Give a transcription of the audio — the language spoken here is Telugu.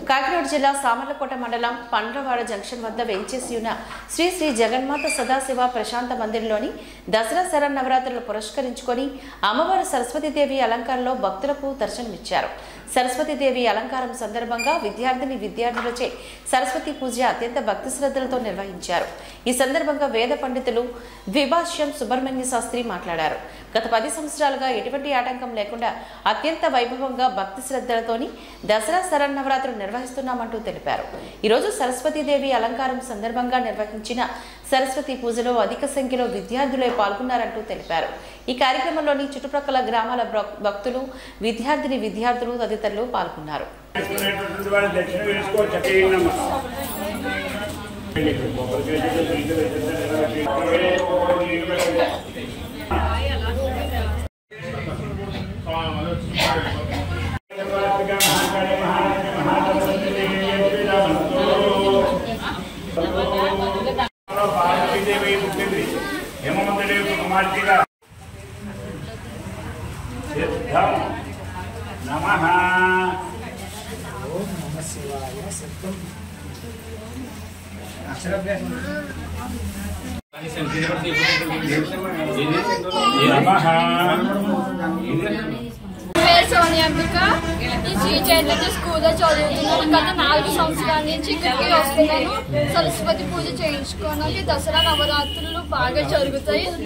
కాకినాడ జిల్లా సామర్లకోట మండలం పండ్రవాడ జంక్షన్ వద్ద వేంచేసి ఉన్న శ్రీ శ్రీ జగన్మాత సదాశివ ప్రశాంత మందిర్లోని దసరా శరన్నవరాత్రులు పురస్కరించుకొని అమ్మవారు సరస్వతీదేవి అలంకారంలో భక్తులకు దర్శనమిచ్చారు సరస్వతీదేవి అలంకారం సందర్భంగా విద్యార్థిని విద్యార్థులచే సరస్వతి పూజ అత్యంత భక్తి శ్రద్ధలతో నిర్వహించారు ఈ సందర్భంగా వేద పండితులు ద్విభాష్యం సుబ్రహ్మణ్య శాస్త్రి మాట్లాడారు గత పది సంవత్సరాలుగా ఎటువంటి ఆటంకం లేకుండా అత్యంత వైభవంగా భక్తి శ్రద్ధలతోని దసరా శరన్నవరాత్రులు నిర్వహిస్తున్నామంటూ తెలిపారు ఈరోజు సరస్వతీదేవి అలంకారం సందర్భంగా నిర్వహించిన సరస్వతి పూజలో అధిక సంఖ్యలో విద్యార్థులే పాల్గొన్నారంటూ తెలిపారు ఈ కార్యక్రమంలోని చుట్టుప్రక్కల గ్రామాల భక్- భక్తులు విద్యార్థిని విద్యార్థులు తదితరులు పాల్గొన్నారు వేసుకునేటటువంటి వాళ్ళు దక్షిణ వేసుకోవచ్చు అక్కడేనమ్మా. కొబ్బరికాయ చెట్టు, నీళ్ళు వేసేస్తే నిలబెట్టి, నీళ్ళు పెట్టండి. పార్వతీదేవి పుట్టింది హేమవంతుడి కుమార్తెగా సిద్ధం నమః నమః పేరు సోనియాంబిక ఈ శ్రీ చైతన్య స్కూల్లో చదువుతున్నాను గత నాలుగు సంవత్సరాల నుంచి ఇక్కడికి వస్తున్నాను సరస్వతి పూజ చేయించుకోవడానికి దసరా నవరాత్రులు బాగా జరుగుతాయి